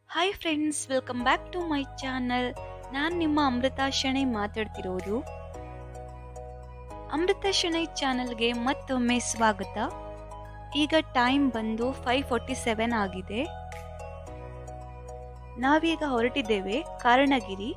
hi friends welcome back to my channel ನಾನು ನಿಮ್ಮ ಅಮೃತ ಶೆಣೈ ಮಾತಾಡ್ತಿರೋದು ಅಮೃತ ಶೆಣೈ ಚಾನಲ್ಗೆ ಮತ್ತೊಮ್ಮೆ ಸ್ವಾಗತ ಈಗ ಟೈಮ್ ಬಂದು ಫೈವ್ ಫೋರ್ಟಿ ಸೆವೆನ್ ಆಗಿದೆ ನಾವೀಗ ಹೊರಟಿದ್ದೇವೆ ಕಾರಣಗಿರಿ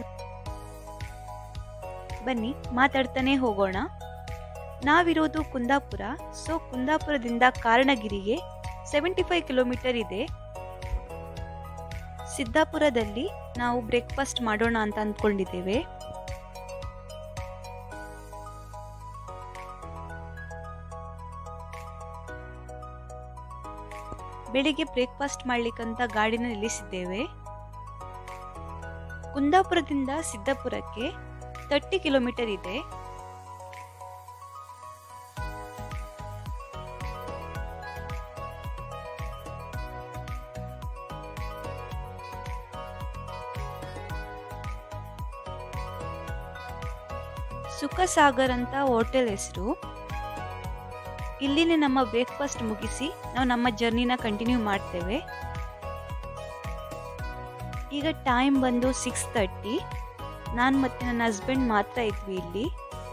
ಬನ್ನಿ ಮಾತಾಡ್ತಾನೆ ಹೋಗೋಣ ನಾವಿರೋದು ಕುಂದಾಪುರ ಸೊ ಕುಂದಾಪುರದಿಂದ ಕಾರಣಗಿರಿಗೆ ಸೆವೆಂಟಿ ಫೈವ್ ಕಿಲೋಮೀಟರ್ ಇದೆ ಸಿದ್ದಾಪುರದಲ್ಲಿ ನಾವು ಬ್ರೇಕ್ಫಾಸ್ಟ್ ಮಾಡೋಣ ಅಂತ ಅಂದ್ಕೊಂಡಿದ್ದೇವೆ ಬೆಳಿಗ್ಗೆ ಬ್ರೇಕ್ಫಾಸ್ಟ್ ಮಾಡ್ಲಿಕ್ಕಂತ ಗಾಡಿನ ನಿಲ್ಲಿಸಿದ್ದೇವೆ ಕುಂದಾಪುರದಿಂದ ಸಿದ್ದಾಪುರಕ್ಕೆ ತರ್ಟಿ ಕಿಲೋಮೀಟರ್ ಇದೆ ಸುಖ ಸಾಗರ್ ಅಂತ ಹೋಟೆಲ್ ಹೆಸರು ಇಲ್ಲಿನೇ ನಮ್ಮ ಬ್ರೇಕ್ಫಾಸ್ಟ್ ಮುಗಿಸಿ ನಾವು ನಮ್ಮ ಜರ್ನಿನ ಕಂಟಿನ್ಯೂ ಮಾಡ್ತೇವೆ ಈಗ ಟೈಮ್ ಬಂದು ಸಿಕ್ಸ್ ತರ್ಟಿ ನಾನು ಮತ್ತೆ ನನ್ನ ಹಸ್ಬೆಂಡ್ ಮಾತ್ರ ಇದ್ವಿ ಇಲ್ಲಿ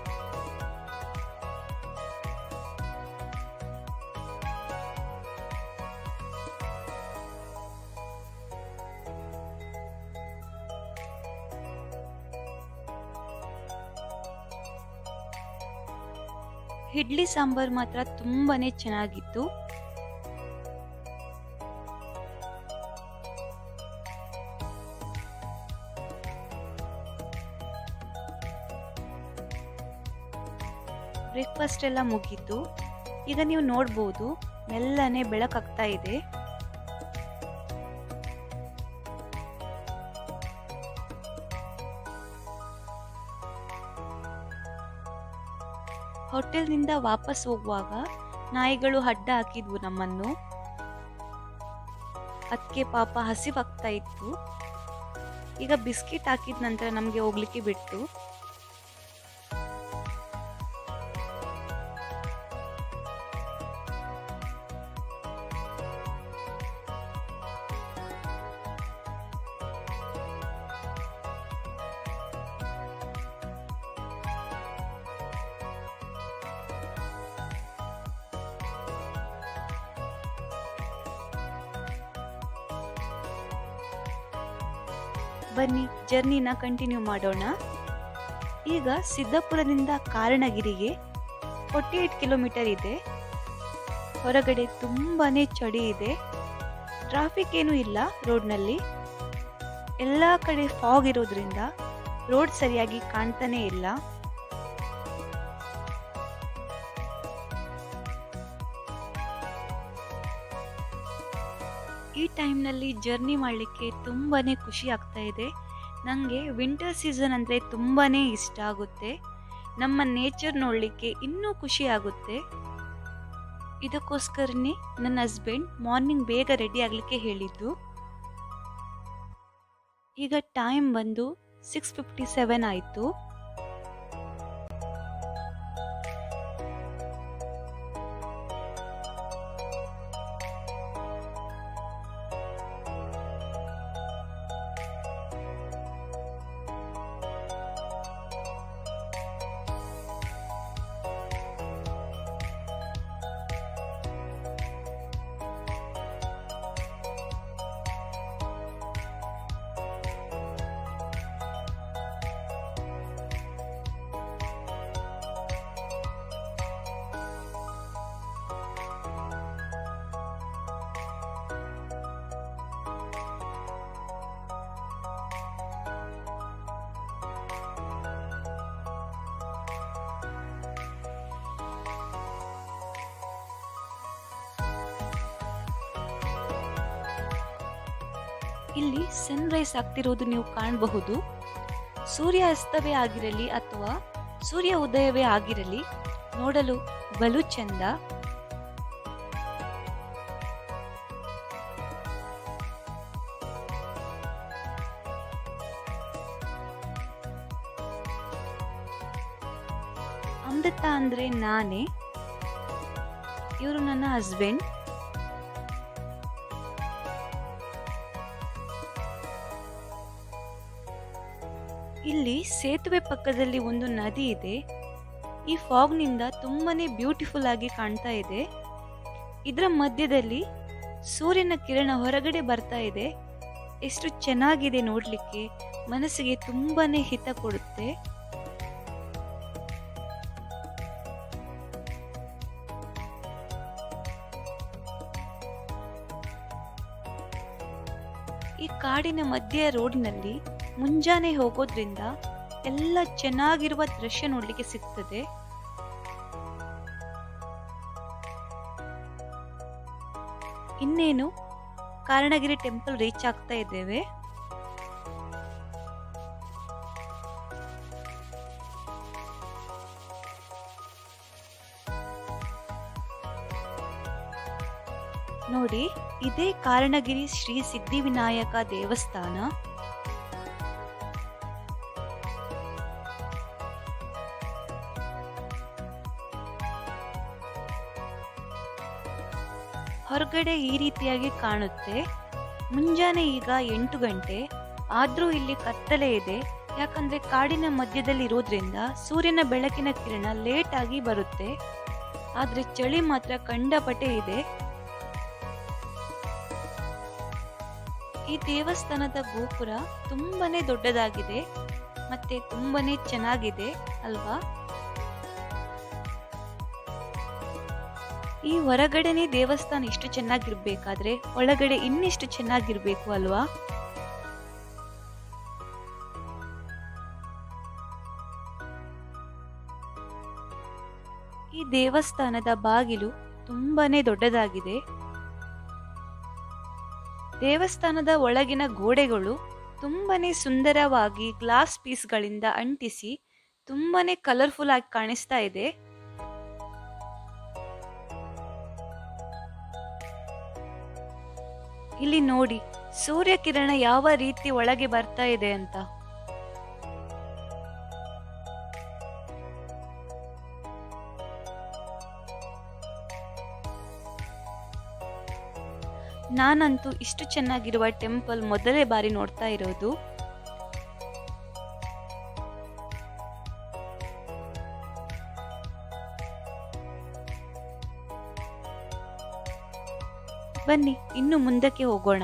ಇಡ್ಲಿ ಸಾಂಬಾರ್ ಮಾತ್ರ ತುಂಬಾನೇ ಚೆನ್ನಾಗಿತ್ತು ಬ್ರೇಕ್ಫಾಸ್ಟ್ ಎಲ್ಲ ಮುಗೀತು ಈಗ ನೀವು ನೋಡ್ಬೋದು ಮೆಲ್ಲನೆ ಬೆಳಕಾಗ್ತಾ ಇದೆ ಹೋಟೆಲ್ನಿಂದ ವಾಪಸ್ ಹೋಗುವಾಗ ನಾಯಿಗಳು ಅಡ್ಡ ಹಾಕಿದ್ವು ನಮ್ಮನ್ನು ಅದಕ್ಕೆ ಪಾಪ ಹಸಿವಾಗ್ತಾ ಇತ್ತು ಈಗ ಬಿಸ್ಕಿಟ್ ಹಾಕಿದ ನಂತರ ನಮಗೆ ಹೋಗ್ಲಿಕ್ಕೆ ಬಿಟ್ಟು ಬನ್ನಿ ಜರ್ನಿನ ಕಂಟಿನ್ಯೂ ಮಾಡೋಣ ಈಗ ಸಿದ್ದಾಪುರದಿಂದ ಕಾರಣಗಿರಿಗೆ ಫೋರ್ಟಿ ಏಟ್ ಕಿಲೋಮೀಟರ್ ಇದೆ ಹೊರಗಡೆ ತುಂಬಾನೇ ಚಳಿ ಇದೆ ಟ್ರಾಫಿಕ್ ಏನೂ ಇಲ್ಲ ರೋಡ್ನಲ್ಲಿ ಎಲ್ಲ ಕಡೆ ಫಾಗ್ ಇರೋದ್ರಿಂದ ರೋಡ್ ಸರಿಯಾಗಿ ಕಾಣ್ತಾನೆ ಇಲ್ಲ ಈ ಟೈಮ್ನಲ್ಲಿ ಜರ್ನಿ ಮಾಡಲಿಕ್ಕೆ ತುಂಬಾನೇ ಖುಷಿ ಆಗ್ತಾ ಇದೆ ನನಗೆ ವಿಂಟರ್ ಸೀಸನ್ ಅಂದರೆ ತುಂಬಾನೇ ಇಷ್ಟ ಆಗುತ್ತೆ ನಮ್ಮ ನೇಚರ್ ನೋಡಲಿಕ್ಕೆ ಇನ್ನೂ ಖುಷಿ ಆಗುತ್ತೆ ಇದಕ್ಕೋಸ್ಕರನೇ ನನ್ನ ಹಸ್ಬೆಂಡ್ ಮಾರ್ನಿಂಗ್ ಬೇಗ ರೆಡಿ ಆಗಲಿಕ್ಕೆ ಹೇಳಿದ್ದು ಈಗ ಟೈಮ್ ಬಂದು ಸಿಕ್ಸ್ ಫಿಫ್ಟಿ ಸೆವೆನ್ ಆಯಿತು ಇಲ್ಲಿ ಸನ್ರೈಸ್ ಆಗ್ತಿರೋದು ನೀವು ಕಾಣಬಹುದು ಸೂರ್ಯ ಅಸ್ತವೇ ಆಗಿರಲಿ ಅಥವಾ ಸೂರ್ಯ ಉದಯವೇ ಆಗಿರಲಿ ನೋಡಲು ಬಲು ಚಂದ ಅಮೃತ ಅಂದ್ರೆ ನಾನೇ ಇವರು ನನ್ನ ಹಸ್ಬೆಂಡ್ ಇಲ್ಲಿ ಸೇತುವೆ ಪಕ್ಕದಲ್ಲಿ ಒಂದು ನದಿ ಇದೆ ಈ ಫಾಗ್ನಿಂದ ತುಂಬಾನೇ ಬ್ಯೂಟಿಫುಲ್ ಆಗಿ ಕಾಣ್ತಾ ಇದೆ ಇದರ ಮಧ್ಯದಲ್ಲಿ ಸೂರ್ಯನ ಕಿರಣ ಹೊರಗಡೆ ಬರ್ತಾ ಇದೆ ಎಷ್ಟು ಚೆನ್ನಾಗಿದೆ ನೋಡ್ಲಿಕ್ಕೆ ಮನಸ್ಸಿಗೆ ತುಂಬಾನೇ ಹಿತ ಕೊಡುತ್ತೆ ಈ ಕಾಡಿನ ಮಧ್ಯ ರೋಡ್ನಲ್ಲಿ ಮುಂಜಾನೆ ಹೋಗೋದ್ರಿಂದ ಎಲ್ಲ ಚೆನ್ನಾಗಿರುವ ದೃಶ್ಯ ನೋಡ್ಲಿಕ್ಕೆ ಸಿಗ್ತದೆ ಇನ್ನೇನು ಕಾರಣಗಿರಿ ಟೆಂಪಲ್ ರೀಚ್ ಆಗ್ತಾ ಇದ್ದೇವೆ ನೋಡಿ ಇದೇ ಕಾರಣಗಿರಿ ಶ್ರೀ ಸಿದ್ಧಿವಿನಾಯಕ ದೇವಸ್ಥಾನ ಹೊರಗಡೆ ಈ ರೀತಿಯಾಗಿ ಕಾಣುತ್ತೆ ಮುಂಜಾನೆ ಈಗ ಎಂಟು ಗಂಟೆ ಆದ್ರೂ ಇಲ್ಲಿ ಕತ್ತಲೆ ಇದೆ ಯಾಕಂದ್ರೆ ಕಾಡಿನ ಮಧ್ಯದಲ್ಲಿ ಇರೋದ್ರಿಂದ ಸೂರ್ಯನ ಬೆಳಕಿನ ಕಿರಣ ಲೇಟ್ ಆಗಿ ಬರುತ್ತೆ ಆದ್ರೆ ಚಳಿ ಮಾತ್ರ ಕಂಡಪಟೆ ಇದೆ ಈ ದೇವಸ್ಥಾನದ ಗೋಪುರ ತುಂಬಾನೇ ದೊಡ್ಡದಾಗಿದೆ ಮತ್ತೆ ತುಂಬಾನೇ ಚೆನ್ನಾಗಿದೆ ಅಲ್ವಾ ಈ ಹೊರಗಡೆನೆ ದೇವಸ್ಥಾನ ಇಷ್ಟು ಚೆನ್ನಾಗಿರ್ಬೇಕಾದ್ರೆ ಒಳಗಡೆ ಇನ್ನೆಷ್ಟು ಚೆನ್ನಾಗಿರ್ಬೇಕು ಅಲ್ವಾ ಈ ದೇವಸ್ಥಾನದ ಬಾಗಿಲು ತುಂಬಾನೇ ದೊಡ್ಡದಾಗಿದೆ ದೇವಸ್ಥಾನದ ಒಳಗಿನ ಗೋಡೆಗಳು ತುಂಬಾನೇ ಸುಂದರವಾಗಿ ಗ್ಲಾಸ್ ಪೀಸ್ಗಳಿಂದ ಅಂಟಿಸಿ ತುಂಬಾನೇ ಕಲರ್ಫುಲ್ ಆಗಿ ಕಾಣಿಸ್ತಾ ಇದೆ ಇಲ್ಲಿ ನೋಡಿ ಸೂರ್ಯ ಕಿರಣ ಯಾವ ರೀತಿ ಒಳಗೆ ಬರ್ತಾ ಇದೆ ಅಂತ ನಾನಂತೂ ಇಷ್ಟು ಚೆನ್ನಾಗಿರುವ ಟೆಂಪಲ್ ಮೊದಲೇ ಬಾರಿ ನೋಡ್ತಾ ಇರೋದು ಬನ್ನಿ ಇನ್ನು ಮುಂದಕ್ಕೆ ಹೋಗೋಣ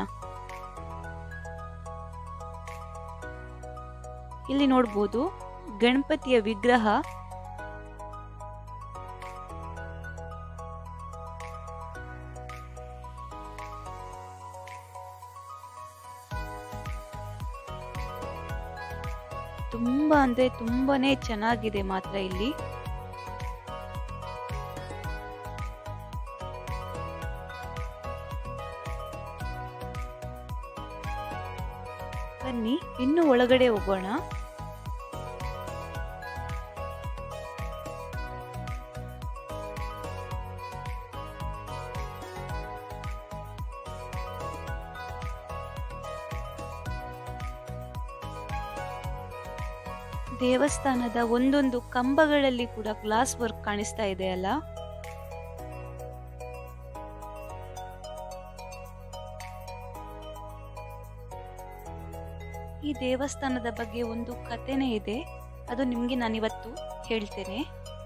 ಇಲ್ಲಿ ನೋಡ್ಬೋದು ಗಣಪತಿಯ ವಿಗ್ರಹ ತುಂಬಾ ಅಂದ್ರೆ ತುಂಬಾನೇ ಚೆನ್ನಾಗಿದೆ ಮಾತ್ರ ಇಲ್ಲಿ ಬನ್ನಿ ಇನ್ನು ಒಳಗಡೆ ಹೋಗೋಣ ದೇವಸ್ಥಾನದ ಒಂದೊಂದು ಕಂಬಗಳಲ್ಲಿ ಕೂಡ ಗ್ಲಾಸ್ ವರ್ಕ್ ಕಾಣಿಸ್ತಾ ಇದೆ ಅಲ್ಲ ಈ ದೇವಸ್ಥಾನದ ಬಗ್ಗೆ ಒಂದು ಕಥೆನೇ ಇದೆ ಅದು ನಿಮ್ಗೆ ನಾನಿವತ್ತು ಹೇಳ್ತೇನೆ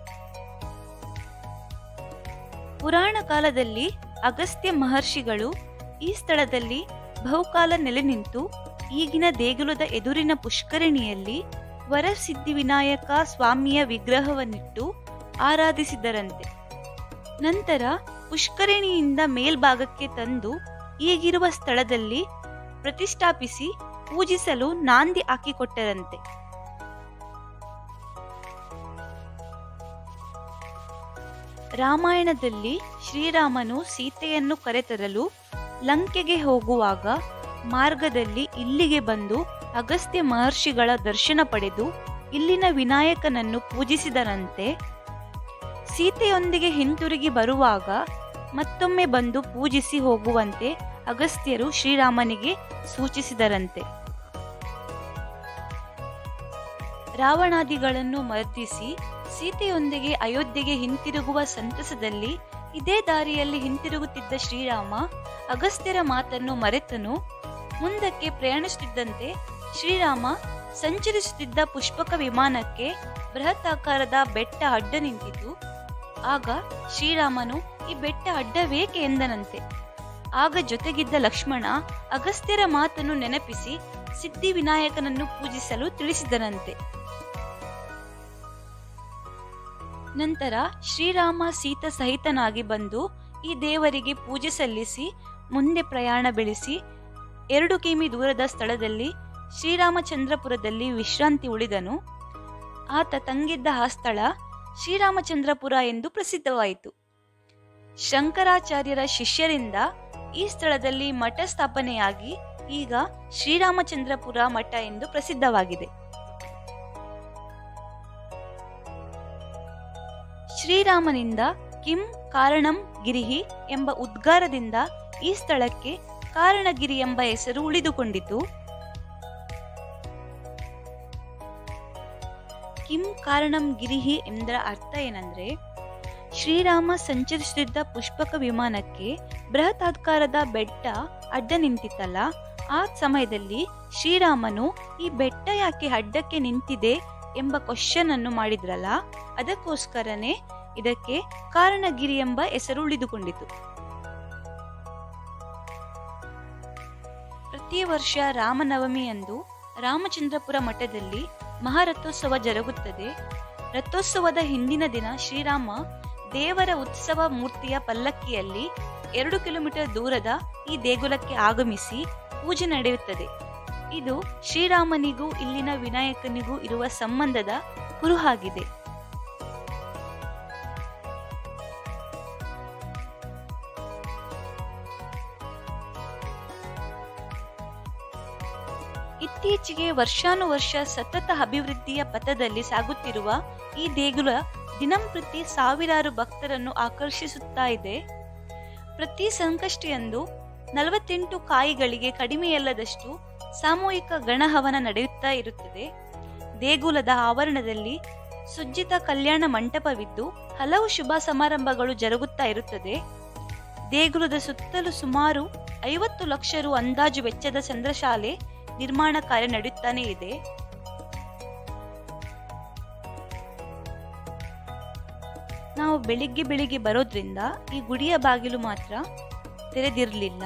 ಪುರಾಣ ಕಾಲದಲ್ಲಿ ಅಗಸ್ತ್ಯ ಮಹರ್ಷಿಗಳು ಈ ಸ್ಥಳದಲ್ಲಿ ಬಹುಕಾಲ ನೆಲೆ ನಿಂತು ಈಗಿನ ದೇಗುಲದ ಎದುರಿನ ಪುಷ್ಕರಣಿಯಲ್ಲಿ ವರಸಿದ್ಧಿ ವಿನಾಯಕ ಸ್ವಾಮಿಯ ವಿಗ್ರಹವನ್ನಿಟ್ಟು ಆರಾಧಿಸಿದರಂತೆ ನಂತರ ಪುಷ್ಕರಣಿಯಿಂದ ಮೇಲ್ಭಾಗಕ್ಕೆ ತಂದು ಈಗಿರುವ ಸ್ಥಳದಲ್ಲಿ ಪ್ರತಿಷ್ಠಾಪಿಸಿ ಪೂಜಿಸಲು ನಾಂದಿ ಹಾಕಿಕೊಟ್ಟರಂತೆ ರಾಮಾಯಣದಲ್ಲಿ ಶ್ರೀರಾಮನು ಸೀತೆಯನ್ನು ಕರೆತರಲು ಲಂಕೆಗೆ ಹೋಗುವಾಗ ಮಾರ್ಗದಲ್ಲಿ ಇಲ್ಲಿಗೆ ಬಂದು ಅಗಸ್ತ್ಯ ಮಹರ್ಷಿಗಳ ದರ್ಶನ ಪಡೆದು ಇಲ್ಲಿನ ವಿನಾಯಕನನ್ನು ಪೂಜಿಸಿದರಂತೆ ಸೀತೆಯೊಂದಿಗೆ ಹಿಂತಿರುಗಿ ಬರುವಾಗ ಮತ್ತೊಮ್ಮೆ ಬಂದು ಪೂಜಿಸಿ ಹೋಗುವಂತೆ ಅಗಸ್ತ್ಯರು ಶ್ರೀರಾಮನಿಗೆ ಸೂಚಿಸಿದರಂತೆ ರಾವಣಾದಿಗಳನ್ನು ಮರ್ದಿಸಿ ಸೀತೆಯೊಂದಿಗೆ ಅಯೋಧ್ಯೆಗೆ ಹಿಂತಿರುಗುವ ಸಂತಸದಲ್ಲಿ ಇದೇ ದಾರಿಯಲ್ಲಿ ಹಿಂತಿರುಗುತ್ತಿದ್ದ ಶ್ರೀರಾಮ ಅಗಸ್ತ್ಯರ ಮಾತನ್ನು ಮರೆತನು ಮುಂದಕ್ಕೆ ಪ್ರಯಾಣಿಸುತ್ತಿದ್ದಂತೆ ಶ್ರೀರಾಮ ಸಂಚರಿಸುತ್ತಿದ್ದ ಪುಷ್ಪಕ ವಿಮಾನಕ್ಕೆ ಬೃಹತ್ ಆಕಾರದ ಬೆಟ್ಟ ಅಡ್ಡ ನಿಂತಿತು ಆಗ ಶ್ರೀರಾಮನು ಈ ಬೆಟ್ಟ ಅಡ್ಡವೇಕೆ ಎಂದನಂತೆ ಆಗ ಜೊತೆಗಿದ್ದ ಲಕ್ಷ್ಮಣ ಅಗಸ್ತ್ಯರ ಮಾತನ್ನು ನೆನಪಿಸಿ ಸಿದ್ಧಿ ವಿನಾಯಕನನ್ನು ಪೂಜಿಸಲು ತಿಳಿಸಿದನಂತೆ ನಂತರ ಶ್ರೀರಾಮ ಸೀತ ಸಹಿತನಾಗಿ ಬಂದು ಈ ದೇವರಿಗೆ ಪೂಜೆ ಸಲ್ಲಿಸಿ ಮುಂದೆ ಪ್ರಯಾಣ ಬೆಳೆಸಿ ಎರಡು ಕಿಮಿ ದೂರದ ಸ್ಥಳದಲ್ಲಿ ಶ್ರೀರಾಮಚಂದ್ರಪುರದಲ್ಲಿ ವಿಶ್ರಾಂತಿ ಉಳಿದನು ಆತ ತಂಗಿದ್ದ ಆ ಸ್ಥಳ ಶ್ರೀರಾಮಚಂದ್ರಪುರ ಎಂದು ಪ್ರಸಿದ್ಧವಾಯಿತು ಶಂಕರಾಚಾರ್ಯರ ಶಿಷ್ಯರಿಂದ ಈ ಸ್ಥಳದಲ್ಲಿ ಮಠ ಸ್ಥಾಪನೆಯಾಗಿ ಈಗ ಶ್ರೀರಾಮಚಂದ್ರಪುರ ಮಠ ಎಂದು ಪ್ರಸಿದ್ಧವಾಗಿದೆ ಶ್ರೀರಾಮನಿಂದ ಕಿಂ ಕಾರಣಂ ಗಿರಿಹಿ ಎಂಬ ಉದ್ಗಾರದಿಂದ ಈ ಸ್ಥಳಕ್ಕೆ ಕಾರಣಗಿರಿ ಎಂಬ ಹೆಸರು ಉಳಿದುಕೊಂಡಿತು ಕಿಂ ಕಾರಣಂ ಗಿರಿಹಿ ಎಂದರ ಅರ್ಥ ಏನಂದ್ರೆ ಶ್ರೀರಾಮ ಸಂಚರಿಸುತ್ತಿದ್ದ ಪುಷ್ಪಕ ವಿಮಾನಕ್ಕೆ ಬೃಹತಾಕಾರದ ಬೆಟ್ಟ ಅಡ್ಡ ನಿಂತಿತ್ತಲ್ಲ ಆ ಸಮಯದಲ್ಲಿ ಶ್ರೀರಾಮನು ಈ ಬೆಟ್ಟ ಯಾಕೆ ಅಡ್ಡಕ್ಕೆ ನಿಂತಿದೆ ಎಂಬ ಕ್ವಶನ್ ಅನ್ನು ಮಾಡಿದ್ರಲ್ಲ ಅದಕ್ಕೋಸ್ಕರನೇ ಇದಕ್ಕೆ ಕಾರಣಗಿರಿ ಎಂಬ ಹೆಸರು ಉಳಿದುಕೊಂಡಿತು ಪ್ರತಿ ವರ್ಷ ರಾಮನವಮಿಯಂದು ರಾಮಚಂದ್ರಪುರ ಮಠದಲ್ಲಿ ಮಹಾರಥೋತ್ಸವ ಜರುಗುತ್ತದೆ ರಥೋತ್ಸವದ ಹಿಂದಿನ ದಿನ ಶ್ರೀರಾಮ ದೇವರ ಉತ್ಸವ ಮೂರ್ತಿಯ ಪಲ್ಲಕ್ಕಿಯಲ್ಲಿ ಎರಡು ಕಿಲೋಮೀಟರ್ ದೂರದ ಈ ದೇಗುಲಕ್ಕೆ ಆಗಮಿಸಿ ಪೂಜೆ ನಡೆಯುತ್ತದೆ ಇದು ಶ್ರೀರಾಮನಿಗೂ ಇಲ್ಲಿನ ವಿನಾಯಕನಿಗೂ ಇರುವ ಸಂಬಂಧದ ಕುರುಹಾಗಿದೆ ಇತ್ತೀಚೆಗೆ ವರ್ಷಾನುವರ್ಷ ಸತತ ಅಭಿವೃದ್ಧಿಯ ಪಥದಲ್ಲಿ ಸಾಗುತ್ತಿರುವ ಈ ದೇಗುಲ ದಿನಂಪ್ರತಿ ಸಾವಿರಾರು ಭಕ್ತರನ್ನು ಆಕರ್ಷಿಸುತ್ತಾ ಇದೆ ಪ್ರತಿ ಸಂಕಷ್ಟಿಯಂದು ನಲವತ್ತೆಂಟು ಕಾಯಿಗಳಿಗೆ ಕಡಿಮೆಯಲ್ಲದಷ್ಟು ಸಾಮೂಹಿಕ ಗಣಹವನ ನಡೆಯುತ್ತಾ ಇರುತ್ತದೆ ದೇಗುಲದ ಆವರಣದಲ್ಲಿ ಸುಜ್ಜಿತ ಕಲ್ಯಾಣ ಮಂಟಪವಿದ್ದು ಹಲವು ಶುಭ ಸಮಾರಂಭಗಳು ಜರುಗುತ್ತಾ ಇರುತ್ತದೆ ದೇಗುಲದ ಸುತ್ತಲೂ ಸುಮಾರು ಐವತ್ತು ಲಕ್ಷ ರು ಅಂದಾಜು ವೆಚ್ಚದ ಚಂದ್ರಶಾಲೆ ನಿರ್ಮಾಣ ಕಾರ್ಯ ನಡೆಯುತ್ತಾನೆ ಇದೆ ನಾವು ಬೆಳಿಗ್ಗೆ ಬೆಳಿಗ್ಗೆ ಬರೋದ್ರಿಂದ ಈ ಗುಡಿಯ ಬಾಗಿಲು ಮಾತ್ರ ತೆರೆದಿರಲಿಲ್ಲ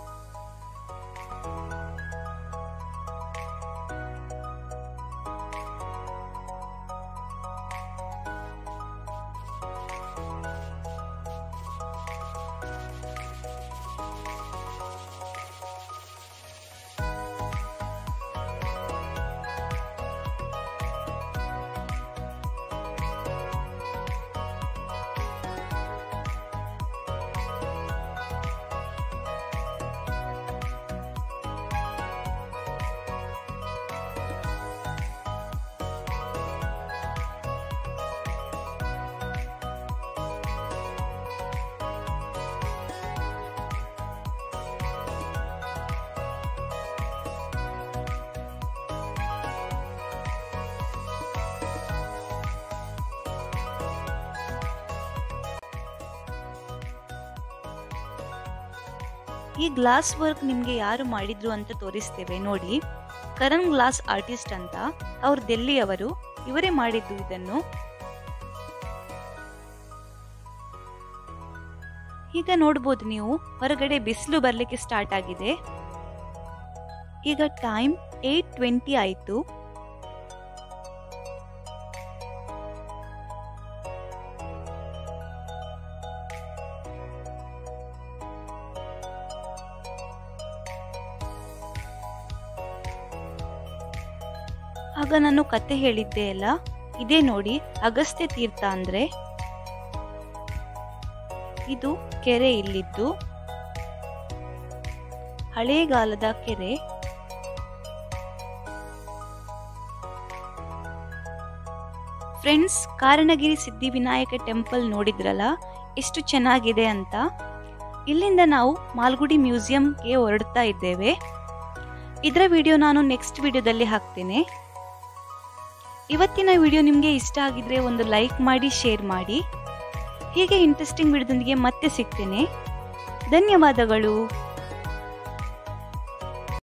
ಈ ಗ್ಲಾಸ್ ವರ್ಕ್ ನಿಮಗೆ ಯಾರು ಮಾಡಿದ್ರು ಅಂತ ತೋರಿಸ್ತೇವೆ ನೋಡಿ ಕರಣ್ ಗ್ಲಾಸ್ ಆರ್ಟಿಸ್ಟ್ ಅಂತ ಅವ್ರು ಡೆಲ್ಲಿಯವರು ಇವರೇ ಮಾಡಿದ್ದು ಇದನ್ನು ಈಗ ನೋಡ್ಬೋದು ನೀವು ಹೊರಗಡೆ ಬಿಸಿಲು ಬರ್ಲಿಕ್ಕೆ ಸ್ಟಾರ್ಟ್ ಆಗಿದೆ ಈಗ ಟೈಮ್ ಏಟ್ ಟ್ವೆಂಟಿ ಆಯಿತು ಆಗ ನಾನು ಕತೆ ಹೇಳಿದ್ದೆ ಅಲ್ಲ ಇದೇ ನೋಡಿ ಅಗಸ್ತ್ಯ ತೀರ್ಥ ಅಂದ್ರೆ ಇದು ಕೆರೆ ಇಲ್ಲಿದ್ದು ಹಳೇಗಾಲದ ಕೆರೆ ಫ್ರೆಂಡ್ಸ್ ಕಾರಣಗಿರಿ ಸಿದ್ಧಿವಿನಾಯಕ ಟೆಂಪಲ್ ನೋಡಿದ್ರಲ್ಲ ಎಷ್ಟು ಚೆನ್ನಾಗಿದೆ ಅಂತ ಇಲ್ಲಿಂದ ನಾವು ಮಾಲ್ಗುಡಿ ಮ್ಯೂಸಿಯಂಗೆ ಹೊರಡ್ತಾ ಇದ್ದೇವೆ ಇದರ ವಿಡಿಯೋ ನಾನು ನೆಕ್ಸ್ಟ್ ವಿಡಿಯೋದಲ್ಲಿ ಹಾಕ್ತೇನೆ ಇವತ್ತಿನ ವಿಡಿಯೋ ನಿಮಗೆ ಇಷ್ಟ ಆಗಿದ್ರೆ ಒಂದು ಲೈಕ್ ಮಾಡಿ ಶೇರ್ ಮಾಡಿ ಹೀಗೆ ಇಂಟ್ರೆಸ್ಟಿಂಗ್ ವಿಡಿಯೋದೊಂದಿಗೆ ಮತ್ತೆ ಸಿಗ್ತೇನೆ ಧನ್ಯವಾದಗಳು